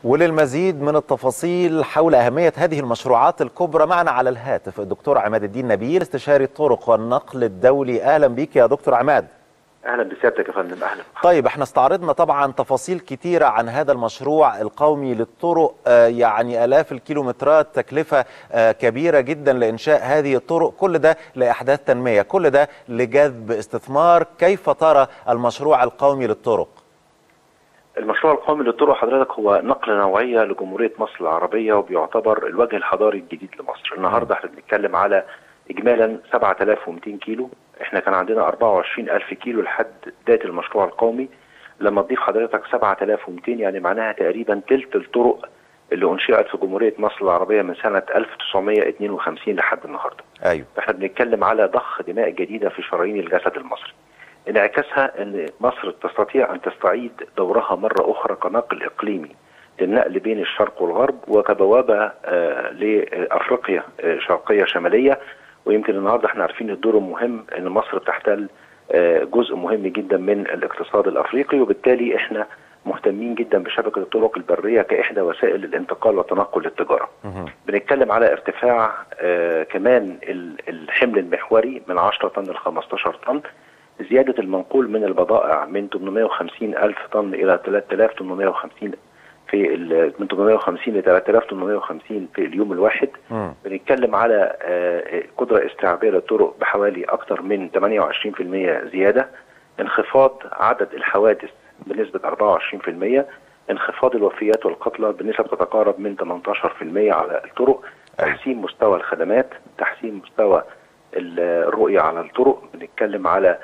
وللمزيد من التفاصيل حول أهمية هذه المشروعات الكبرى معنا على الهاتف الدكتور عماد الدين نبيل استشاري الطرق والنقل الدولي أهلا بك يا دكتور عماد اهلا بسيادتك يا فندم اهلا طيب احنا استعرضنا طبعا تفاصيل كتيرة عن هذا المشروع القومي للطرق آه يعني آلاف الكيلومترات تكلفة آه كبيرة جدا لإنشاء هذه الطرق كل ده لإحداث تنمية كل ده لجذب استثمار كيف ترى المشروع القومي للطرق المشروع القومي للطرق حضرتك هو نقلة نوعية لجمهورية مصر العربية وبيعتبر الوجه الحضاري الجديد لمصر النهاردة احنا بنتكلم على إجمالا 7200 كيلو احنا كان عندنا 24000 كيلو لحد بداية المشروع القومي لما تضيف حضرتك 7200 يعني معناها تقريبا تلت الطرق اللي انشئت في جمهورية مصر العربية من سنة 1952 لحد النهاردة أيوه فاحنا بنتكلم على ضخ دماء جديدة في شرايين الجسد المصري انعكاسها ان مصر تستطيع ان تستعيد دورها مرة اخرى كناقل اقليمي للنقل بين الشرق والغرب وكبوابة آه لافريقيا آه شرقية شمالية ويمكن النهارده احنا عارفين الدور المهم ان مصر بتحتل آه جزء مهم جدا من الاقتصاد الافريقي وبالتالي احنا مهتمين جدا بشبكه الطرق البريه كاحدى وسائل الانتقال والتنقل للتجاره. بنتكلم على ارتفاع آه كمان الحمل المحوري من 10 طن ل 15 طن زياده المنقول من البضائع من 850 الف طن الى 3850 في من 850 ل 3850 في اليوم الواحد م. بنتكلم على قدره استيعابيه للطرق بحوالي اكثر من 28% زياده انخفاض عدد الحوادث بنسبه 24% انخفاض الوفيات والقتلى بنسب تتقارب من 18% على الطرق تحسين مستوى الخدمات تحسين مستوى الرؤيه على الطرق بنتكلم على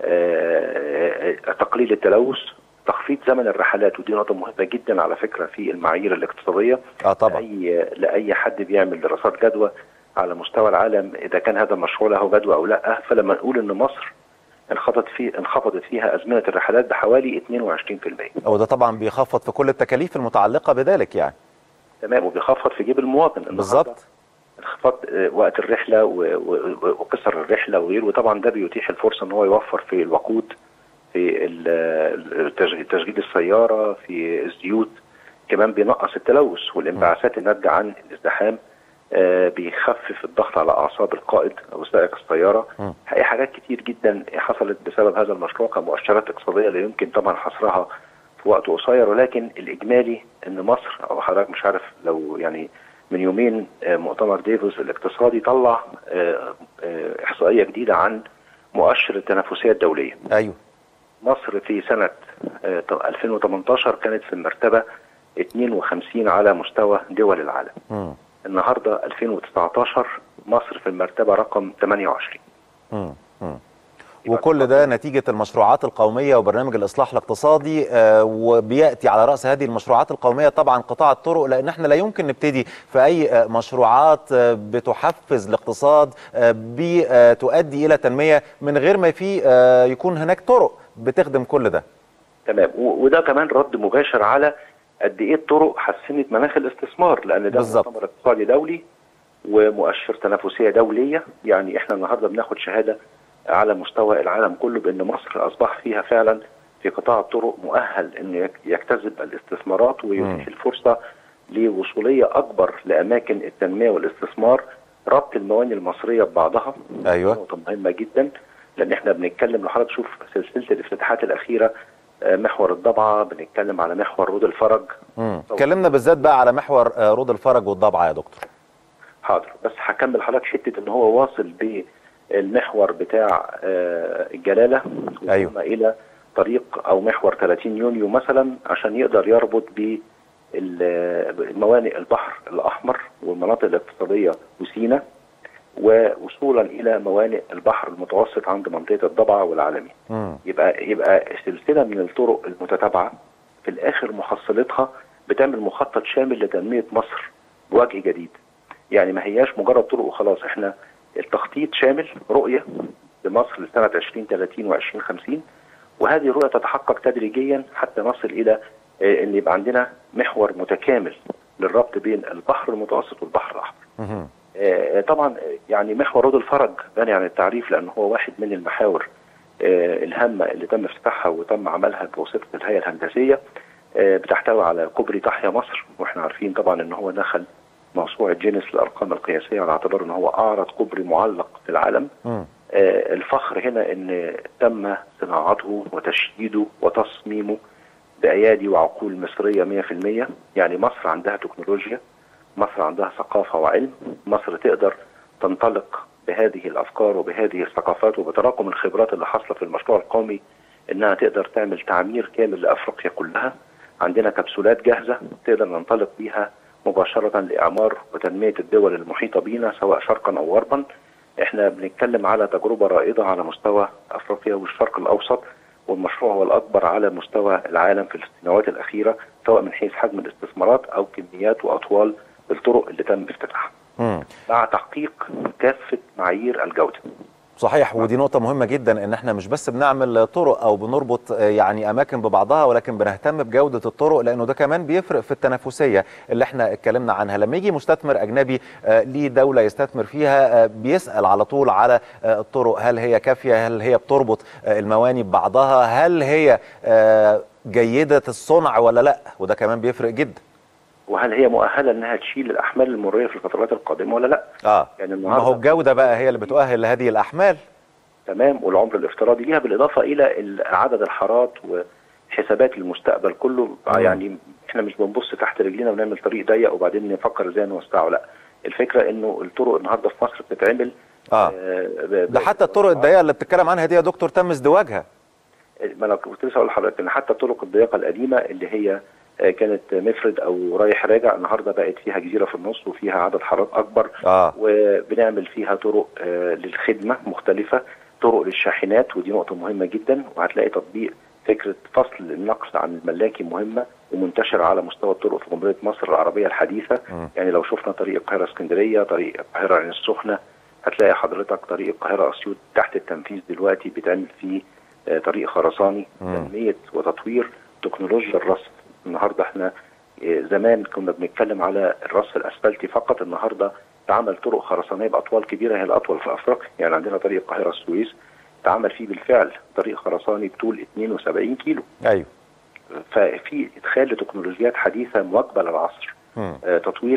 تقليل التلوث تخفيض زمن الرحلات ودي نقطة مهمة جدا على فكرة في المعايير الاقتصادية اه طبعا لأي, لأي حد بيعمل دراسات جدوى على مستوى العالم إذا كان هذا المشروع له جدوى أو لا فلما نقول إن مصر انخفضت في انخفضت فيها أزمنة الرحلات بحوالي 22% وده طبعا بيخفض في كل التكاليف المتعلقة بذلك يعني تمام وبيخفض في جيب المواطن بالظبط انخفاض وقت الرحلة وقصر الرحلة وغيره وطبعا ده بيتيح الفرصة إن هو يوفر في الوقود في تشغيل السيارة في الزيوت كمان بينقص التلوث والانبعاثات الناتجة عن الازدحام آه بيخفف الضغط على أعصاب القائد أو سائق السيارة هي حاجات كتير جدا حصلت بسبب هذا المشروع كمؤشرات اقتصادية لا يمكن طبعا حصرها في وقت قصير ولكن الإجمالي إن مصر أو حضرتك مش عارف لو يعني من يومين آه مؤتمر ديفوس الاقتصادي طلع آه إحصائية جديدة عن مؤشر التنافسية الدولية أيوه مصر في سنة 2018 كانت في المرتبة 52 على مستوى دول العالم م. النهاردة 2019 مصر في المرتبة رقم 28 م. م. وكل ده نتيجة المشروعات القومية وبرنامج الإصلاح الاقتصادي آه وبيأتي على رأس هذه المشروعات القومية طبعا قطاع الطرق لأن احنا لا يمكن نبتدي في أي آه مشروعات آه بتحفز الاقتصاد بتؤدي إلى تنمية من غير ما في يكون هناك طرق بتخدم كل ده تمام وده كمان رد مباشر على قد ايه الطرق حسنت مناخ الاستثمار لان ده مؤتمر اقتصادي دولي ومؤشر تنافسيه دوليه يعني احنا النهارده بناخد شهاده على مستوى العالم كله بان مصر اصبح فيها فعلا في قطاع الطرق مؤهل انه يجتذب الاستثمارات ويتيح الفرصه لوصوليه اكبر لاماكن التنميه والاستثمار ربط المواني المصريه ببعضها ايوه نقطه مهمه جدا لان احنا بنتكلم لو حضرتك تشوف سلسله الافتتاحات الاخيره محور الضبعه بنتكلم على محور رود الفرج اتكلمنا بالذات بقى على محور رود الفرج والضبعه يا دكتور حاضر بس هكمل حضرتك حته ان هو واصل بالمحور بتاع الجلاله ايوه الى طريق او محور 30 يونيو مثلا عشان يقدر يربط ب موانئ البحر الاحمر والمناطق الاقتصاديه وسينا ووصولا الى موانئ البحر المتوسط عند منطقه الضبعه والعالمي م. يبقى يبقى سلسله من الطرق المتتابعه في الاخر محصلتها بتعمل مخطط شامل لتنميه مصر بوجه جديد يعني ما هياش مجرد طرق وخلاص احنا التخطيط شامل رؤيه لمصر لسنه 2030 و2050 وهذه الرؤيه تتحقق تدريجيا حتى نصل الى ان يبقى عندنا محور متكامل للربط بين البحر المتوسط والبحر الاحمر. آه طبعا يعني محور رود الفرج غني عن التعريف لان هو واحد من المحاور آه الهامه اللي تم افتتاحها وتم عملها بواسطه الهيئه الهندسيه آه، بتحتوي على كوبري تحيا مصر واحنا عارفين طبعا ان هو دخل موسوعه جينيس للارقام القياسيه على اعتبار ان هو اعرض كوبري معلق في العالم مم. آه، الفخر هنا ان تم صناعته وتشييده وتصميمه بايادي وعقول مصريه 100% يعني مصر عندها تكنولوجيا مصر عندها ثقافه وعلم مصر تقدر تنطلق بهذه الافكار وبهذه الثقافات وبتراكم الخبرات اللي حاصله في المشروع القومي انها تقدر تعمل تعمير كامل لافريقيا كلها عندنا كبسولات جاهزه تقدر ننطلق بيها مباشره لاعمار وتنميه الدول المحيطه بينا سواء شرقا او غربا احنا بنتكلم على تجربه رائده على مستوى افريقيا والشرق الاوسط والمشروع هو الاكبر على مستوى العالم في السنوات الاخيره سواء من حيث حجم الاستثمارات او كميات واطوال الطرق اللي تم افتتاحها مم. مع تحقيق كافه معايير الجوده. صحيح ودي نقطة مهمة جدا ان احنا مش بس بنعمل طرق او بنربط آه، يعني اماكن ببعضها ولكن بنهتم بجودة الطرق لانه ده كمان بيفرق في التنافسية اللي احنا اتكلمنا عنها لما يجي مستثمر اجنبي آه، ليه دولة يستثمر فيها آه، بيسأل على طول على آه، الطرق هل هي كافية هل هي بتربط آه، المواني ببعضها هل هي آه، جيدة الصنع ولا لا وده كمان بيفرق جدا وهل هي مؤهله انها تشيل الاحمال المريه في الفترات القادمه ولا لا؟ اه يعني ما هو النهارده الجودة بقى هي اللي بتؤهل لهذه الاحمال تمام والعمر الافتراضي ليها بالاضافه الى ال- عدد الحارات وحسابات المستقبل كله مم. يعني احنا مش بنبص تحت رجلينا ونعمل طريق ضيق وبعدين نفكر ازاي نوسعه لا الفكره انه الطرق النهارده في مصر بتتعمل اه ب- ده ب- حتى الطرق الضيقة اللي بتتكلم عنها دي يا دكتور تم ازدواجها ما انا كنت لسه اقول لحضرتك ان حتى الطرق الضيقه القديمه اللي هي آه، كانت مفرد او رايح راجع النهارده بقت فيها جزيره في النص وفيها عدد حارات اكبر اه وبنعمل فيها طرق آه، للخدمه مختلفه طرق للشاحنات ودي نقطه مهمه جدا وهتلاقي تطبيق فكره فصل النقل عن الملاكي مهمه ومنتشره على مستوى الطرق في جمهوريه مصر العربيه الحديثه مم. يعني لو شفنا طريق القاهره اسكندريه طريق القاهره عين السخنه هتلاقي حضرتك طريق القاهره اسيوط تحت التنفيذ دلوقتي بيتعمل فيه آه، طريق خرساني مم. تنميه وتطوير تكنولوجيا الرصف النهارده احنا آه، زمان كنا بنتكلم على الرصف الاسفلتي فقط النهارده اتعمل طرق خرسانيه باطوال كبيره هي الاطول في افريقيا يعني عندنا طريق القاهره السويس اتعمل فيه بالفعل طريق خرساني بطول 72 كيلو ايوه ففي ادخال لتكنولوجيات حديثه مواكبه للعصر مم. آه، تطوير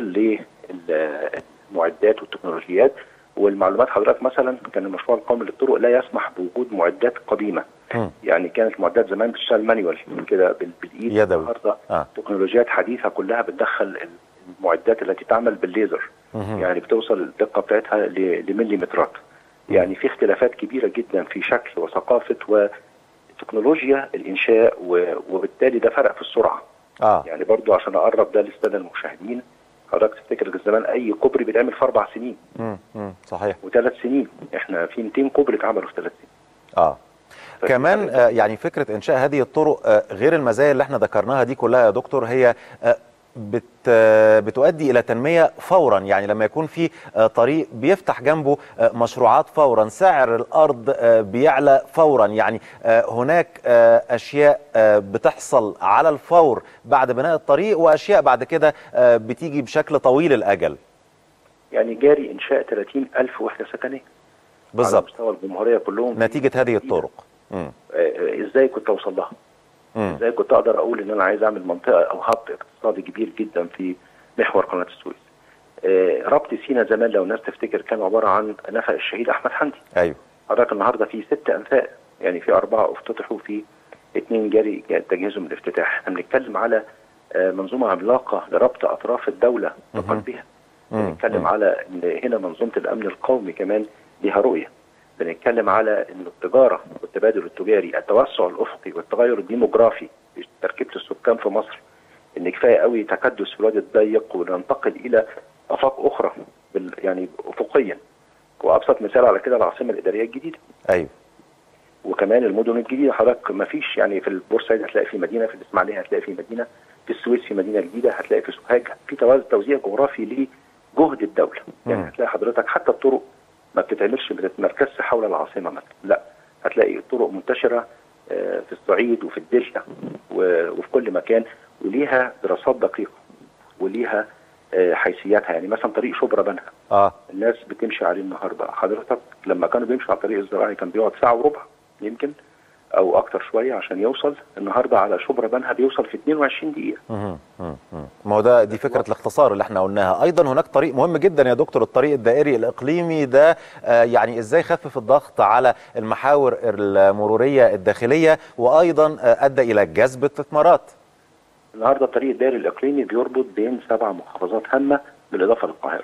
للمعدات والتكنولوجيات والمعلومات حضرتك مثلا كان المشروع القومي للطرق لا يسمح بوجود معدات قديمه مم. يعني كانت المعدات زمان بتشتغل مانيوال كده بال- بالايد يدوي. النهارده اه تكنولوجيات حديثه كلها بتدخل المعدات التي تعمل بالليزر مهم. يعني بتوصل الدقه بتاعتها ل- لمليمترات يعني في اختلافات كبيره جدا في شكل وثقافه وتكنولوجيا الانشاء و- وبالتالي ده فرق في السرعه اه يعني برضو عشان اقرب ده للساده المشاهدين حضرتك تفتكر في زمان اي كوبري بيتعمل في اربع سنين مم. مم. صحيح وثلاث سنين احنا في 200 كوبري اتعملوا في ثلاث سنين اه كمان آه، يعني فكرة إنشاء هذه الطرق آه، غير المزايا اللي احنا ذكرناها دي كلها يا دكتور هي آه، بت آه، بتؤدي إلى تنمية فورا يعني لما يكون في آه، طريق بيفتح جنبه آه، مشروعات فورا سعر الأرض آه، بيعلى فورا يعني آه، هناك آه، أشياء آه، بتحصل على الفور بعد بناء الطريق وأشياء بعد كده آه، بتيجي بشكل طويل الأجل يعني جاري انشاء 30 الف وحده سكنيه على بالظبط مستوى الجمهوريه كلهم نتيجة هذه الطرق مم. آه، آه، ازاي كنت اوصل لها؟ مم. ازاي كنت اقدر اقول ان انا عايز اعمل منطقه او هب اقتصادي كبير جدا في محور قناه السويس. آه، ربط سينا زمان لو الناس تفتكر كان عباره عن نفق الشهيد احمد حمدي. أيوه حضرتك النهارده في ست انفاق يعني في اربعه افتتحوا في اثنين جاري تجهيزهم الافتتاح، احنا بنتكلم على آه، منظومه عملاقه لربط اطراف الدوله مهم. بقلبها. مم. بنتكلم مم. على ان هنا منظومه الامن القومي كمان ليها رؤيه. بنتكلم على ان التجاره والتبادل التجاري التوسع الافقي والتغير الديموغرافي في تركيبه السكان في مصر ان كفايه قوي تكدس في الوادي الضيق وننتقل الى افاق اخرى بال يعني افقيا وابسط مثال على كده العاصمه الاداريه الجديده أيوه وكمان المدن الجديده حضرتك ما فيش يعني في البورسعيد هتلاقي في مدينه في الاسماعيليه هتلاقي في مدينه في السويس في مدينه جديده هتلاقي في سوهاج في توازن توزيع جغرافي لجهد الدوله مم. يعني هتلاقي حضرتك حتى الطرق ما بتتعملش ما بتتمركزش حول العاصمه مثلا لا هتلاقي الطرق منتشره آه، في الصعيد وفي الدلتا و- وفي كل مكان وليها دراسات دقيقه وليها آه، حيثياتها يعني مثلا طريق شبرا بنها اه الناس بتمشي عليه النهارده حضرتك لما كانوا بيمشوا على الطريق الزراعي كان بيقعد ساعه وربع يمكن او اكتر شويه عشان يوصل النهارده على شبرا بنها بيوصل في 22 دقيقه مهم. مهم. مهم. ما هو ده دي فكره الاختصار اللي احنا قلناها ايضا هناك طريق مهم جدا يا دكتور الطريق الدائري الاقليمي ده آه، يعني ازاي خفف الضغط على المحاور المروريه الداخليه وايضا آه، ادى الى جذب استثمارات النهارده الطريق الدائري الاقليمي بيربط بين سبع محافظات هامه بالاضافه للقاهره.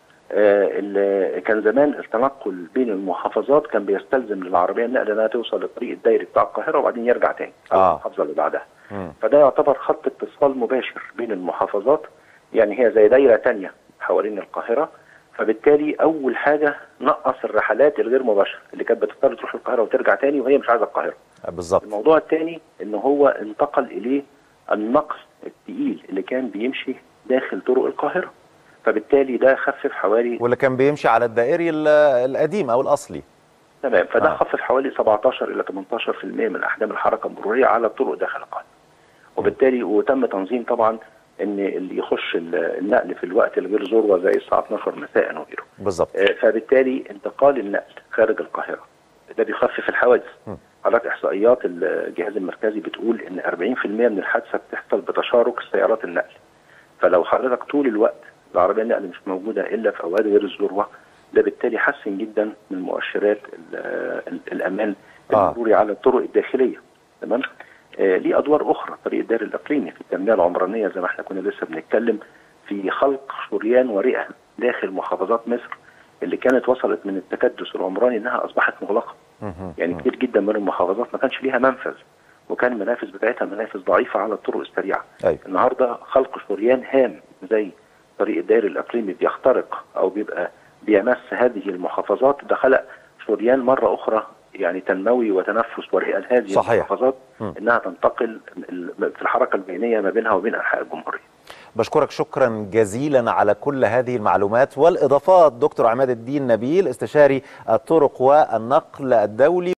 آه، ال- كان زمان التنقل بين المحافظات كان بيستلزم للعربيه النقل انها توصل للطريق الدائري بتاع القاهره وبعدين يرجع تاني او آه. المحافظه اللي بعدها. مم. فده يعتبر خط اتصال مباشر بين المحافظات يعني هي زي دايره تانية حوالين القاهره فبالتالي اول حاجه نقص الرحلات الغير مباشره اللي كانت بتضطر تروح القاهره وترجع تاني وهي مش عايزه القاهره. آه، بالظبط الموضوع الثاني ان هو انتقل اليه النقص الثقيل اللي كان بيمشي داخل طرق القاهره فبالتالي ده خفف حوالي واللي كان بيمشي على الدائري ال- القديم او الاصلي تمام فده آه. خفف حوالي 17 الى 18% من احجام الحركه المروريه على الطرق داخل القاهره وبالتالي وتم تنظيم طبعا ان اللي يخش ال- النقل في الوقت الغير ذروه زي الساعه 12 مساء وغيره بالظبط آه، فبالتالي انتقال النقل خارج القاهرة ده بيخفف الحوادث م. حضرتك احصائيات الجهاز المركزي بتقول ان 40% من الحادثه بتحصل بتشارك سيارات النقل فلو حضرتك طول الوقت العربيه النقل مش موجوده الا في اوقات غير الذروه ده بالتالي حسن جدا من مؤشرات ال- ال- الامان آه. المروري على الطرق الداخليه تمام آه ليه ادوار اخرى طريق الدار الاقليمي في التنميه العمرانيه زي ما احنا كنا لسه بنتكلم في خلق شريان ورئه داخل محافظات مصر اللي كانت وصلت من التكدس العمراني انها اصبحت مغلقه مهم. يعني كتير جدا من المحافظات ما كانش ليها منفذ وكان المنافذ بتاعتها منافذ ضعيفه على الطرق السريعه ايوه النهارده خلق شريان هام زي طريق الدائري الاقليمي بيخترق او بيبقى بيمس هذه المحافظات ده خلق شريان مره اخرى يعني تنموي وتنفس ورئه لهذه صحيح. المحافظات م. انها تنتقل ال- في الحركه البينيه ما بينها وبين انحاء الجمهوريه. بشكرك شكرا جزيلا على كل هذه المعلومات والاضافات دكتور عماد الدين نبيل استشاري الطرق والنقل الدولي